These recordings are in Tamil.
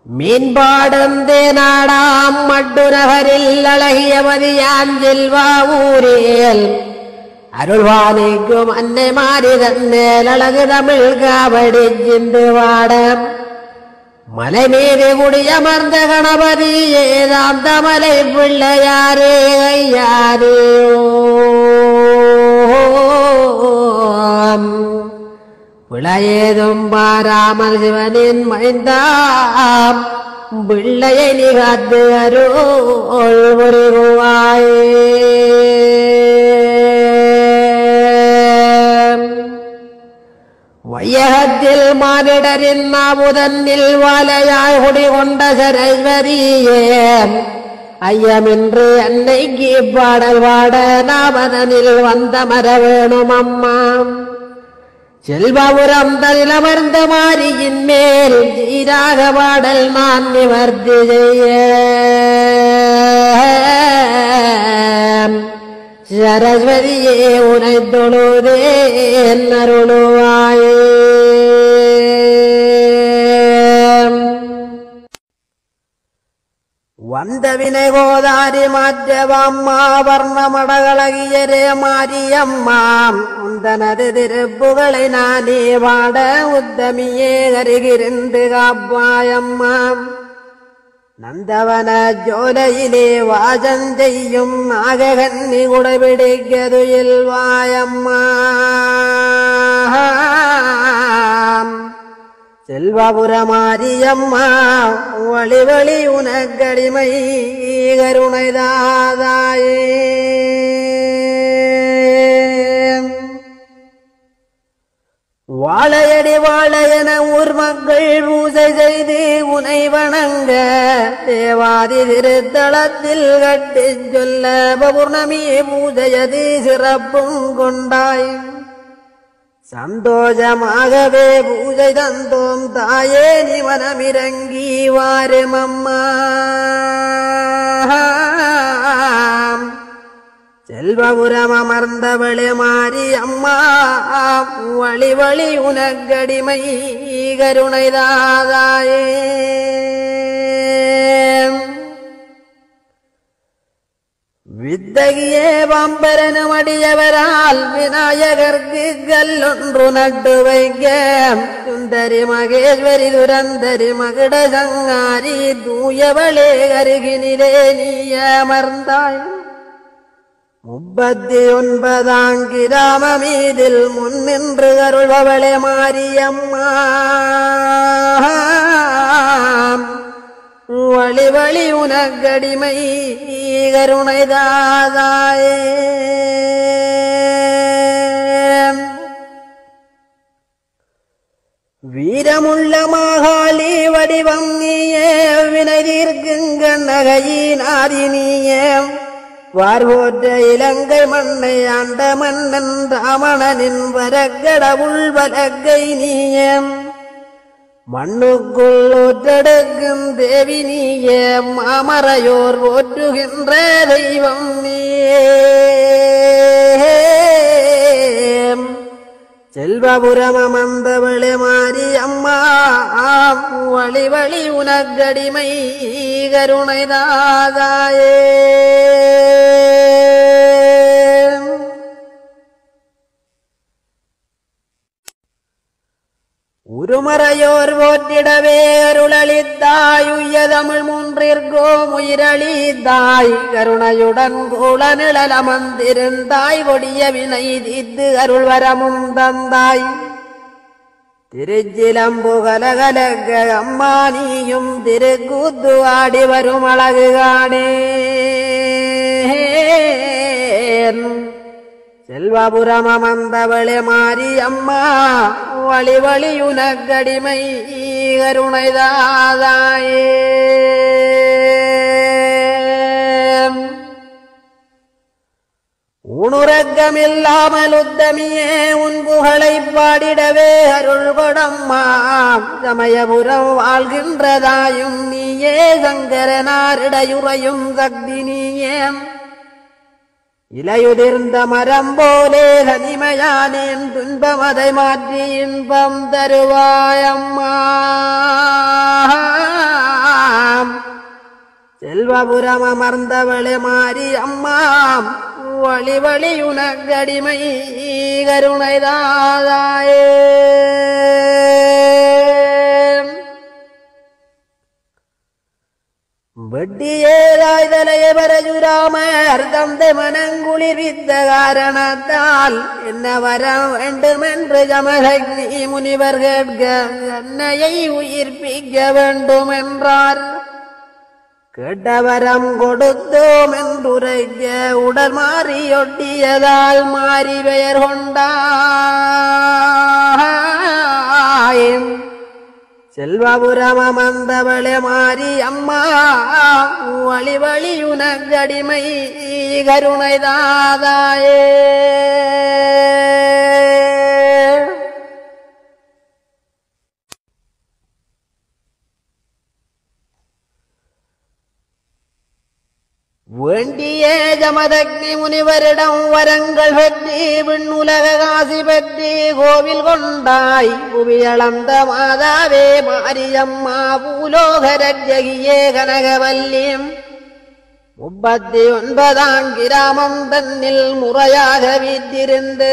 மீன்பாடந்தே நாடாம் மட்டுநகரில் அழகிய மதியாஞ்செல்வா ஊரேல் அருள்வானைக்கும் அன்னை மாறி தன்னேல் அழகு தமிழ் காவடி சிந்து வாடம் மலை மீது குடியமர்ந்த கணபதி ஏதாம் தமலை பிள்ளையாரே ஐயாரே ஓம். விளையேதும் பாராமல் சிவனின் மைந்தாம் பிள்ளையை நிகாத்து அருள் புரிவாயே வையகத்தில் மானிடரின் நாவுதன்னில் வாலையாய் குடிகொண்ட சரஸ்வரியே ஐயமின்று அன்னைக்கு பாடல் பாட நாவதனில் வந்த மர வேணும் அம்மா செல்வபுரம் தனிலமர்ந்த மாரியின் மேல் சீராக பாடல் நான் நிவர்த்தி செய்ய சரஸ்வதியே உனை தொழுதே அருளுவாயே வந்த வினை கோதாரி மாற்றவம்மா வர்ணமடகளகியரே மாரியம்மாம் உந்தனது திருப்புகளை நானே வாட உத்தமியே கருகிருந்து காப்பாயம்மாம் நந்தவன ஜோலையிலே வாஜம் செய்யும் நாககன்னி குடைபிடிக்கதுயில் வாயம்மா செல்வபுரமாரியம்மா வழி வழி உனக்கடிமை கருணைதாதாயே வாழையடி வாழையன ஊர் மக்கள் பூஜை செய்து உனை வணங்க தேவாதி திருத்தலத்தில் கட்டி சொல்ல பௌர்ணமி பூஜையது சிறப்பும் கொண்டாய் சந்தோஷமாகவே பூஜை தந்தோம் தாயே நீ மனமிறங்கி வாருமம்மா செல்வபுரம் அமர்ந்தவளே மாறி அம்மா வழி வழி உனக்கடிமை கருணைதாதாயே வித்தகியே வம்பரனும் அடியவரால் விநாயகர்க்கு கல்லொன்று நட்டு வைக்க சுந்தரி மகேஸ்வரி துரந்தரி மகுட சங்காரி தூயவளே அருகினிலே நீ அமர்ந்தாய் முப்பத்தி ஒன்பதாம் கிராம மீதில் முன்னின்று அருள்பவளே மாரியம்மா வழி வழி உனக்கடிமை கருணைதாதாயே வீரமுள்ள மாகாளி வடிவம் நீயே வினை தீர்க்குங்கள் நகையினாதி நீயே வார்வோற்ற இலங்கை மண்ணை ஆண்ட மன்னன் ராமணனின் வரக்கடவுள் வலக்கை நீயே மண்ணுக்குள் ஒற்றெடுக்கும் தேவி நீயே மாமரையோர் போற்றுகின்ற தெய்வம் நீயே செல்வபுரம் அமர்ந்தவளே மாறி அம்மா வழி வழி உனக்கடிமை கருணைதாதாயே உருமறையோர் போற்றிடவே அருளளித்தாய் உய்ய தமிழ் மூன்றிற்கோம் உயிரளித்தாய் கருணையுடன் கூல நிழல் அமர்ந்திருந்தாய் கொடிய வினை தீர்த்து அருள் வரமும் தந்தாய் திருச்சிலம்பு கலகலக அம்மா நீயும் திருக்கூத்து ஆடி வரும் அழகு காணே செல்வபுரம் அமர்ந்தவளே மாறி அம்மா வழி வழி உனக்கடிமை கருணைதாதாயே உணுரக்கமில்லாமல் உத்தமியே உன் புகழை பாடிடவே அருள் கொடம்மா சமயபுரம் வாழ்கின்றதாயும் நீயே சங்கரனாரிடையுறையும் சக்தி நீயே இலையுதிர்ந்த மரம் போலே தனிமையானேன் துன்பமதை மாற்றி இன்பம் தருவாயம்மா செல்வபுரம் அமர்ந்தவளே மாறி அம்மா வழி வழி உனக்கடிமை கருணைதாதாயே வெட்டியேதாய் தலைய பரசுராமர் தந்தை மனங்குளிர்வித்த காரணத்தால் என்ன வர வேண்டும் என்று ஜமதக்னி முனிவர் கேட்க என்னையை உயிர்ப்பிக்க வேண்டும் என்றார் கேட்டவரம் கொடுத்தோம் என்றுரைக்க உடல் மாறியொட்டியதால் மாறி பெயர் கொண்டாய் செல்வபுரம் அமர்ந்தவளே மாறி அம்மா வழி வழி உனக்கடிமை கருணை தாதாயே வேண்டிய ஜமதக்னி முனிவரிடம் வரங்கள் பெற்றி விண்ணுலக காசி பெற்றி கோவில் கொண்டாய் புவியளந்த மாதாவே மாரியம்மா பூலோகரஜகியே கனகவல்லியம் முப்பத்தி ஒன்பதாம் கிராமம் தன்னில் முறையாக வீற்றிருந்து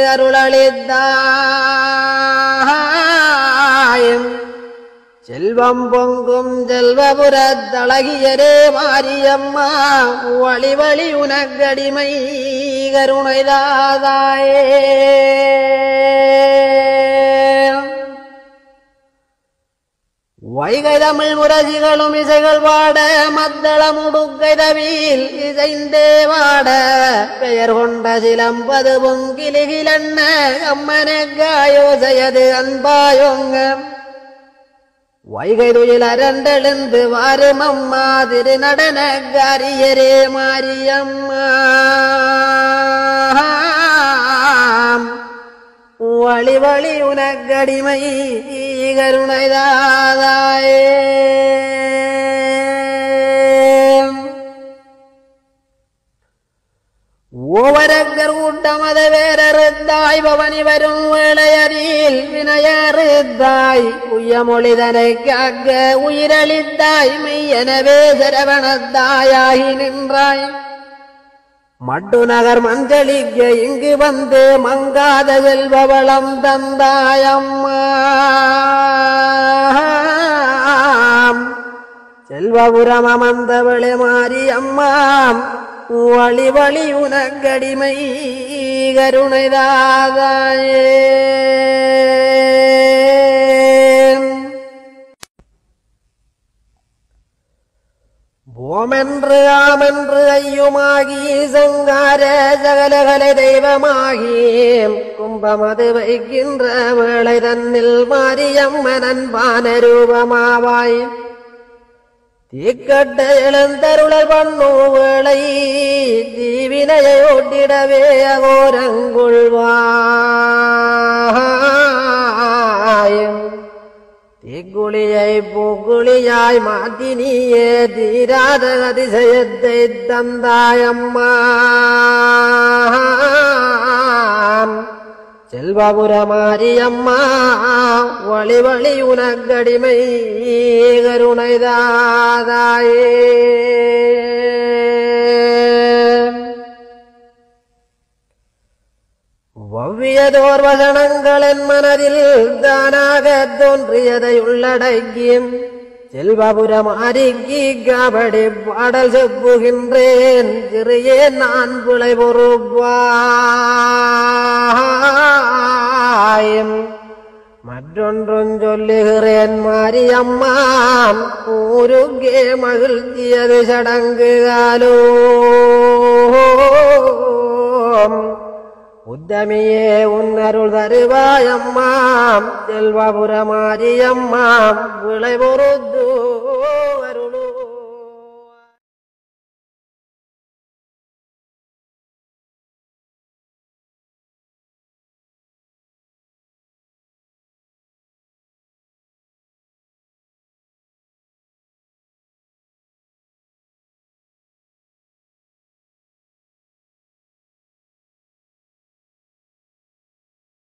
அருளளித்தாயம் செல்வம் பொங்கும் செல்வபுரத்தழகியரே மாரியம்மா வழி வழி உனக்கடிமை கருணைதாதாயே வைகை தமிழ் முரசிகளும் இசைகள் பாட மத்தள முடுக்கை தவியில் இசைந்தே வாட பெயர் கொண்ட சிலம்பது பொங்கிலிகிலண்ண அம்மனுக்காயோசையது அன்பாயோங்க வைகை துயில் அரண்டெழுந்து வாரும் அம்மா திரு நடனக்காரியரே மாரியம்மா வழி வழி உனக்கடிமை கருணைதாதாயே ஓவரக்கர் கூட்டம் அதை வேறறுத்தாய் பவனி வரும் வேளையரில் வினையறுத்தாய் உய்யமொழிதனை காக்க உயிரளித்தாய் மெய்யெனவே சரவணத்தாயாகி நின்றாய் மட்டு நகர் மஞ்சளிக்க இங்கு வந்து மங்காத செல்பவளம் தந்தாயம்மா செல்வபுரம் அமர்ந்தவளே மாறி அம்மா வழி வழி உனக்கடிமை கருணைதாதாயே ஓமென்று ஆமென்று ஐயுமாகி சங்கார சகலகலை தெய்வமாகி கும்பமது வைக்கின்ற வேளை தன்னில் மாரியம்மனன் பான ரூபமாவாய் தீக்கட்ட எழுந்தருளல் பண்ணு வேளை தீவினையை ஓட்டிடவே அகோரங்குள்வாயும் தீக்குழியை பூக்குழியாய் மாற்றி நீயே தீராத அதிசயத்தை தந்தாயம்மா செல்வபுரமாரியம்மா வழி வழி உனக்கடிமை கருணைதாதாயே ஒவ்வியதோர் வசனங்கள் என் மனதில் தானாக தோன்றியதை உள்ளடக்கியும் செல்வபுரம் அருகி கபடி பாடல் செப்புகின்றேன் சிறியே நான் பிழை பொறுப்பாயும் மற்றொன்றும் சொல்லுகிறேன் மாரியம்மா ஊருக்கே மகிழ்ச்சியது சடங்குகாலோ உத்தமியே உன்னருள் தருவாயம்மாம் செல்வபுரமாரியம்மாம் விளை பொறுத்து அருளோ